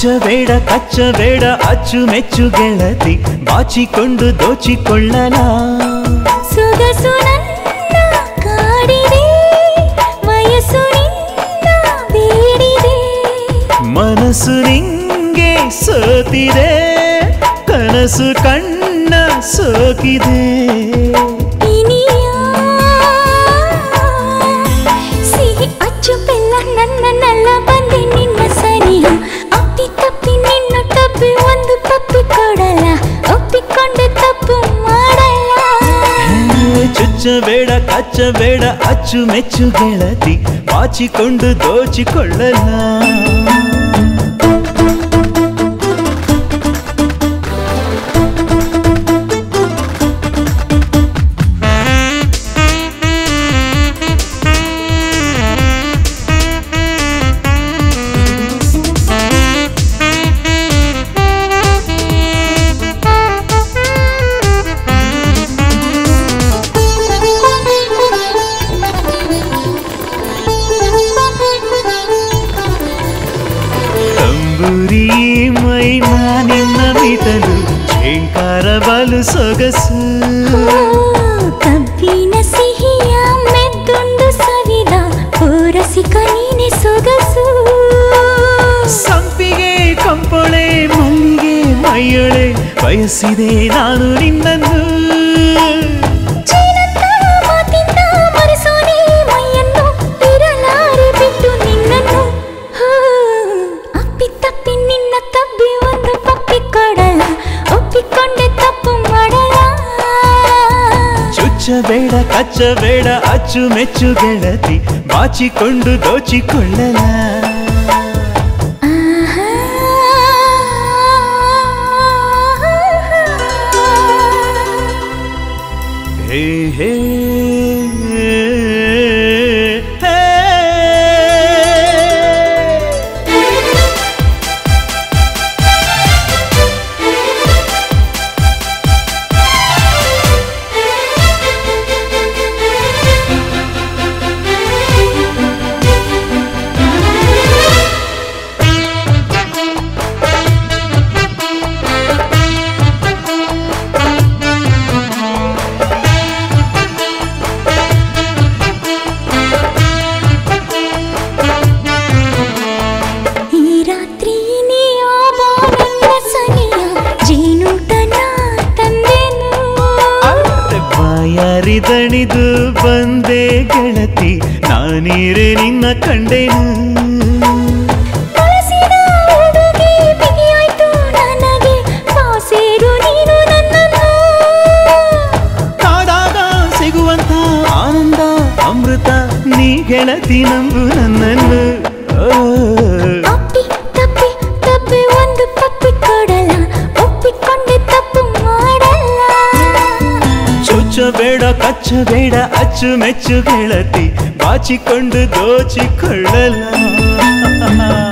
ಚುಚ್ಚಬೇಡ ಕಚ್ಚಬೇಡ ಅಚ್ಚುಮೆಚ್ಚು ಗೆಳತಿ ಬಾಚಿಕೊಂಡು ದೋಚಿಕೊಳ್ಳಲ ಸೊಗಸು ನನ್ನ ಕಾಡಿದೆ ವಯಸ್ಸು ನಿನ್ನ ಬೇಡಿದೆ ಮನಸ್ಸು ನಿಂಗೆ ಸೋತಿದೆ ಕನಸು ಕಣ್ಣ ಸೋಕಿದೆ ಇನಿಯ ಸಿಹಿ ಅಚ್ಚು ಬೆಲ್ಲ ನನ್ನನ್ನೆಲ್ಲ ಬಂದೆ ನಿನ್ನ ಸನಿಹ ಅಪ್ಪಿ ತಪ್ಪಿ ನಿನ್ನ ತಪ್ಪಿ ಒಂದು ಪಪ್ಪಿ ಕೊಡಲ್ಲ ಒಪ್ಪಿಕೊಂಡೆ ತಪ್ಪು ಮಾಡಲ್ಲ ಹೇ, ಚುಚ್ಚಬೇಡ ಕಚ್ಚಬೇಡ ಅಚ್ಚುಮೆಚ್ಚು ಗೆಳತಿ ಬಾಚಿಕೊಂಡು ದೋಚಿಕೊಳ್ಳಲ ತಂಬೂರಿ ಮೈನಾ ನಿನ್ನ ಮಿಟಲು ಝೇಂಕಾರ ಬಲು ಸೊಗಸು ಕಬ್ಬಿನ ಸಿಹಿಯ ಮೆದ್ದುಂಡು ಸವಿದ ಪೂರಸಿಕ ನೀನೆ ಸೊಗಸು ಸಂಪಿಗೆ ಕಂಪೊಳೆ ಮಲ್ಲಿಗೆ ಮೈಯೊಳೆ ಬಯಸಿದೆ ನಾನು ನಿನ್ನನ್ನು ಚೀನಂತ ಮಾತಿಂದ ಮರೆಸೋನೆ ಮೈಯನ್ನು ಇರಲಾರೆ ಬಿಟ್ಟು ನಿನ್ನನ್ನು ಹೋ, ಅಪ್ಪಿ ತಪ್ಪಿ ನಿನ್ನ ತಬ್ಬಿ ಒಂದು ಪಪ್ಪಿ ಕೊಡಲ್ಲ ಒಪ್ಪಿಕೊಂಡೆ ತಪ್ಪು ಮಾಡಲ್ಲ ಚುಚ್ಚಬೇಡ ಕಚ್ಚಬೇಡ ಅಚ್ಚುಮೆಚ್ಚು ಗೆಳತಿ ಬಾಚಿಕೊಂಡು ದೋಚಿಕೊಳ್ಳಲ ಆಹಾ. ಹೇ ಹೇ ಹೇ. ಈ ರಾತ್ರಿ ನೀಯೋ ಬಾರನ್ನ ಸನಿಯ ಜೇನೂಟನ ತಂದೆನು ಬಾಯಾರಿದಣಿದು ಬಂದೆ ಗೆಳತಿ ನಾನೀರೆ ನಿನ್ನ ಕಂಡೆನು ಬಳಸಿದ ಉಡುಗೆ ಬಿಗಿಯಾಯ್ತು ನನಗೆ ಬಾಸೇರು ನೀನು ನನ್ನನ್ನು ಕಾದಾಗ ಸಿಗುವಂತ ಆನಂದ ಅಮೃತ ನೀ ಗೆಳತಿ ನಂಬು ನನ್ನನ್ನು ಓ. ಅಪ್ಪಿ ತಪ್ಪಿ ತಪ್ಪಿ ಒಂದು ಪಪ್ಪಿ ಕೊಡಲ್ಲ ಒಪ್ಪಿಕೊಂಡೆ ತಪ್ಪು ಮಾಡಲ್ಲ ಚುಚ್ಚಬೇಡ ಕಚ್ಚಬೇಡ ಅಚ್ಚುಮೆಚ್ಚು ಗೆಳತಿ ಬಾಚಿಕೊಂಡು ದೋಚಿಕೊಳ್ಳಲ